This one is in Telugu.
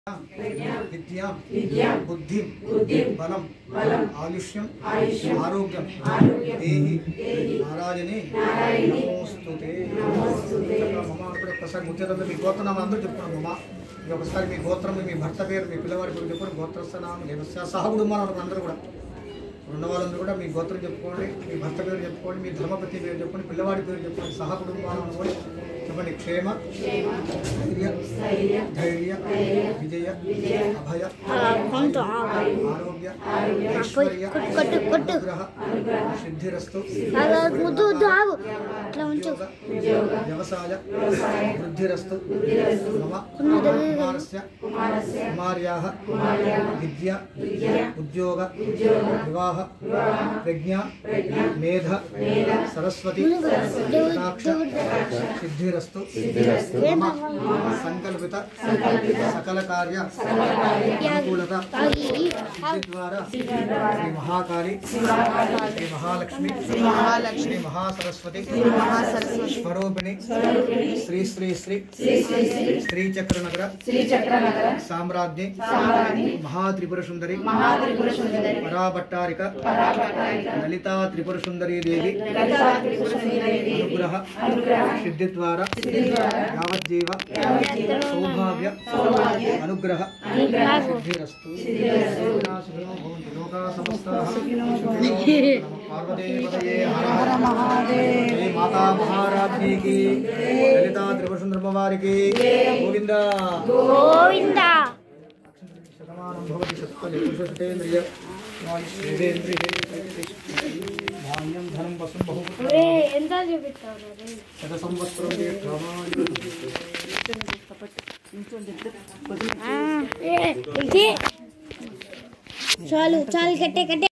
విద్యాం బుద్ధిం బలం ఆయుష్యం ఆరోగ్యం దేహి నారాయణి నమోస్తుతే చక్కగా మమ ఇప్పుడు ఒకసారి ముత్యదంలో మీ గోత్రనామం అందరూ చెప్పుకున్నాం మమ ఇది ఒకసారి మీ గోత్రం మీ భర్త పేరు మీ పిల్లవాడి పేరు చెప్పండి గోత్రస్థనామం దేవస్య సహ కుటుంబాలు అందరూ కూడా ఉన్న వాళ్ళందరూ కూడా మీ గోత్రం చెప్పుకోండి మీ భర్త పేరు చెప్పుకోండి మీ ధర్మపతి పేరు చెప్పుకోండి పిల్లవాడి పేరు చెప్పుకోండి సహ కుటుంబాలను అనుకోండి చెప్పండి క్షేమ ధైర్య ధైర్య విజయ అభయ కొంచెం ఆరోగ్య ఐశ్వర్య కొట్టు, కొట్టు. అనుగ్రహ సిద్ధిరస్తు అలా వద్దు వద్దు ఆగు ఇట్లా ఉంచు ఉద్యోగ వ్యవసాయ వృద్ధిరస్తు మమ కుమారస్య కుమార్యాः విద్య ఉద్యోగ వివాహ ప్రజ్ఞ మేధ సరస్వతి కటాక్ష సిద్ధిరస్తు మమ సంకల్పిత సకల కార్య అనుకూలత సిద్ధి ద్వారా శ్రీ మహాకాళి శ్రీ మహాలక్ష్మి శ్రీ మహాసరస్వతి స్వరూపిణి శ్రీ శ్రీ శ్రీ శ్రీ చక్రనగర సామ్రాజ్ఞి మహాత్రిపుర సుందరి పరాభట్టారిక లలితా త్రిపుర సుందరీ దేవి అనుగ్రహ సిద్ధి ద్వారా యావజ్జీవ సౌభాగ్య అనుగ్రహ సిద్ధిరస్తు సుఖినో భవంతు లోకా సమస్తాః సుఖినో భవంతు. నమః పార్వతీపతయే హర హర మహాదేవ్ జై మాతా మహారాజ్ఞి కి లలితా త్రిపుర సుందరమ్మ వారికి గోవింద గోవిందా శతమానం భవతి శతేంద్రియ దేవేంద్రియ ధాన్యం ధనం వసం బహు ఒరే ఎంత చూపిస్తావు రే శత సంవత్సరం ఆ, ఏ, ఇది చాలు చాలు కట్టే కట్టే